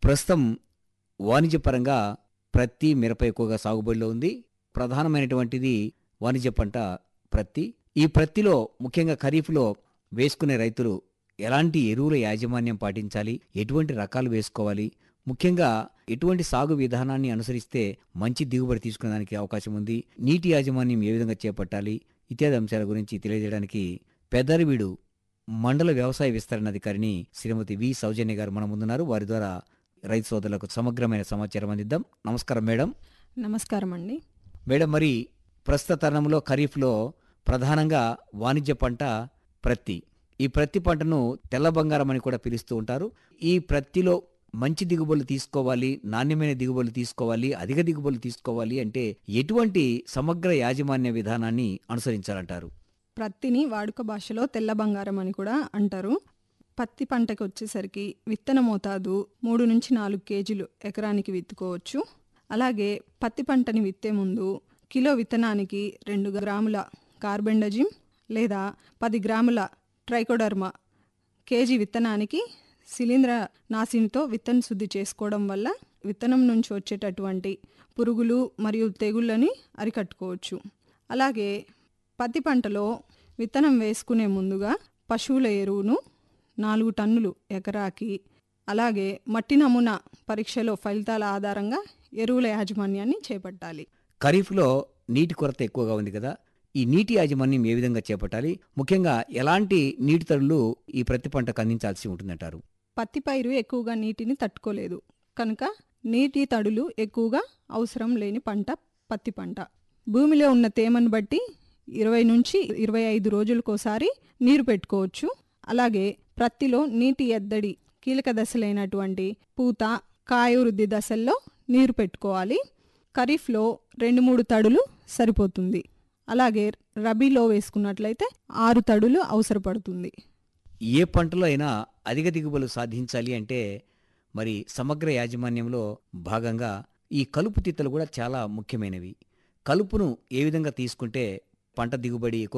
ప్రస్తుతం వాణిజ్యపరంగా ప్రత్తి మిరప ఎక్కువగా సాగుబడిలో ఉంది ప్రధానమైనటువంటిది వాణిజ్య పంట ప్రత్తి ఈ ప్రత్తిలో ముఖ్యంగా ఖరీఫ్లో వేసుకునే రైతులు ఎలాంటి ఎరువుల యాజమాన్యం పాటించాలి ఎటువంటి రకాలు వేసుకోవాలి ముఖ్యంగా ఎటువంటి సాగు విధానాన్ని అనుసరిస్తే మంచి దిగుబడి తీసుకునేదానికి అవకాశం ఉంది నీటి యాజమాన్యం ఏ విధంగా చేపట్టాలి ఇత్యాది అంశాల గురించి తెలియజేయడానికి పెద్దరివీడు మండల వ్యవసాయ విస్తరణ అధికారిని శ్రీమతి వి సౌజన్య గారు మన ముందున్నారు వారి ద్వారా రైతు సోదరులకు సమగ్రమైన సమాచారం అందిద్దాం నమస్కారం మేడం నమస్కారం అండి మేడం మరి ప్రస్తుత తరుణంలో ఖరీఫ్లో ప్రధానంగా వాణిజ్య పంట ప్రత్తి ఈ ప్రత్తి పంటను తెల్ల బంగారం అని కూడా పిలుస్తూ ఉంటారు ఈ ప్రత్తిలో మంచి దిగుబడులు తీసుకోవాలి నాణ్యమైన దిగుబడులు తీసుకోవాలి అధిక దిగుబడులు తీసుకోవాలి అంటే ఎటువంటి సమగ్ర యాజమాన్య విధానాన్ని అనుసరించాలంటారు ప్రత్తిని వాడుక భాషలో తెల్ల బంగారం అని కూడా అంటారు పత్తి పంటకి వచ్చేసరికి విత్తన మోతాదు మూడు నుంచి నాలుగు కేజీలు ఎకరానికి విత్తుకోవచ్చు అలాగే పత్తి పంటని విత్తే ముందు కిలో విత్తనానికి రెండు గ్రాముల కార్బెండజిమ్ లేదా పది గ్రాముల ట్రైకోడర్మా కేజీ విత్తనానికి శిలీంద్ర నాశినితో విత్తన శుద్ధి చేసుకోవడం వల్ల విత్తనం నుంచి వచ్చేటటువంటి పురుగులు మరియు తెగుళ్ళని అరికట్టుకోవచ్చు అలాగే పత్తి పంటలో విత్తనం వేసుకునే ముందుగా పశువుల ఎరువును నాలుగు టన్నులు ఎకరాకి అలాగే మట్టి నమూనా పరీక్షలో ఫలితాల ఆధారంగా ఎరువుల యాజమాన్యాన్ని చేపట్టాలి ఖరీఫ్లో నీటి కొరత ఎక్కువగా ఉంది కదా ఈ నీటి యాజమాన్యం ఏ విధంగా చేపట్టాలి ముఖ్యంగా ఎలాంటి నీటి తడులు ఈ ప్రతి పంటకు అందించాల్సి ఉంటుందంటారు పత్తి పైరు ఎక్కువగా నీటిని తట్టుకోలేదు కనుక నీటి తడులు ఎక్కువగా అవసరం లేని పంట పత్తి పంట భూమిలో ఉన్న తేమను బట్టి ఇరవై నుంచి ఇరవై ఐదు రోజులకోసారి నీరు పెట్టుకోవచ్చు అలాగే ప్రత్తిలో నీటి ఎద్దడి కీలక దశలైనటువంటి పూత కాయ వృద్ధి దశల్లో నీరు పెట్టుకోవాలి ఖరీఫ్లో రెండు మూడు తడులు సరిపోతుంది అలాగే రబీలో వేసుకున్నట్లయితే ఆరు తడులు అవసరపడుతుంది ఏ పంటలో అయినా అధిక దిగుబడులు సాధించాలి అంటే మరి సమగ్ర యాజమాన్యంలో భాగంగా ఈ కలుపు తిత్తలు కూడా చాలా ముఖ్యమైనవి కలుపును ఏ విధంగా తీసుకుంటే పంట దిగుబడి ఎక్కువ